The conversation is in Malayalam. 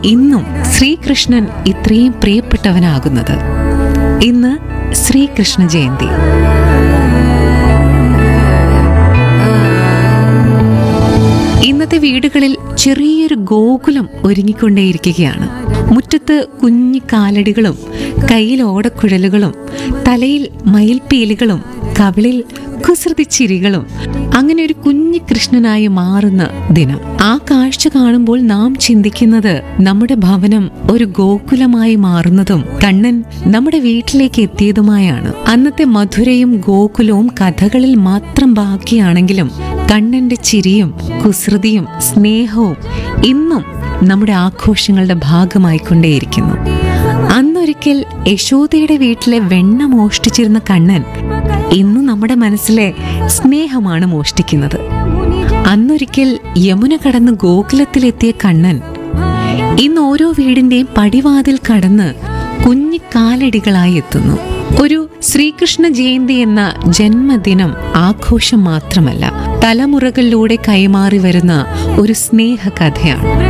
ഇന്നും ശ്രീകൃഷ്ണൻ ഇത്രയും പ്രിയപ്പെട്ടവനാകുന്നത് ഇന്ന് ശ്രീകൃഷ്ണ ജയന്തി ഇന്നത്തെ വീടുകളിൽ ചെറിയൊരു ഗോകുലം ഒരുങ്ങിക്കൊണ്ടേയിരിക്കുകയാണ് മുറ്റത്ത് കുഞ്ഞു കാലടികളും കയ്യിൽ ഓടക്കുഴലുകളും തലയിൽ മയിൽപ്പീലികളും കവിളിൽ കുസൃതി ചിരികളും അങ്ങനെ ഒരു കുഞ്ഞു കൃഷ്ണനായി മാറുന്ന ദിനം ആ കാഴ്ച കാണുമ്പോൾ നാം ചിന്തിക്കുന്നത് നമ്മുടെ ഭവനം ഒരു ഗോകുലമായി മാറുന്നതും കണ്ണൻ നമ്മുടെ വീട്ടിലേക്ക് എത്തിയതുമായാണ് അന്നത്തെ മധുരയും ഗോകുലവും കഥകളിൽ മാത്രം ബാക്കിയാണെങ്കിലും കണ്ണന്റെ ചിരിയും കുസൃതിയും സ്നേഹവും ഇന്നും നമ്മുടെ ആഘോഷങ്ങളുടെ ഭാഗമായിക്കൊണ്ടേയിരിക്കുന്നു അന്നൊരിക്കൽ യശോദയുടെ വീട്ടിലെ വെണ്ണ മോഷ്ടിച്ചിരുന്ന കണ്ണൻ ഇന്ന് നമ്മുടെ മനസ്സിലെ സ്നേഹമാണ് മോഷ്ടിക്കുന്നത് അന്നൊരിക്കൽ യമുന കടന്ന് ഗോകുലത്തിലെത്തിയ കണ്ണൻ ഇന്ന് ഓരോ വീടിന്റെയും പടിവാതിൽ കടന്ന് കുഞ്ഞി കാലടികളായി എത്തുന്നു ഒരു ശ്രീകൃഷ്ണ ജയന്തി എന്ന ജന്മദിനം ആഘോഷം മാത്രമല്ല തലമുറകളിലൂടെ കൈമാറി വരുന്ന ഒരു സ്നേഹ കഥയാണ്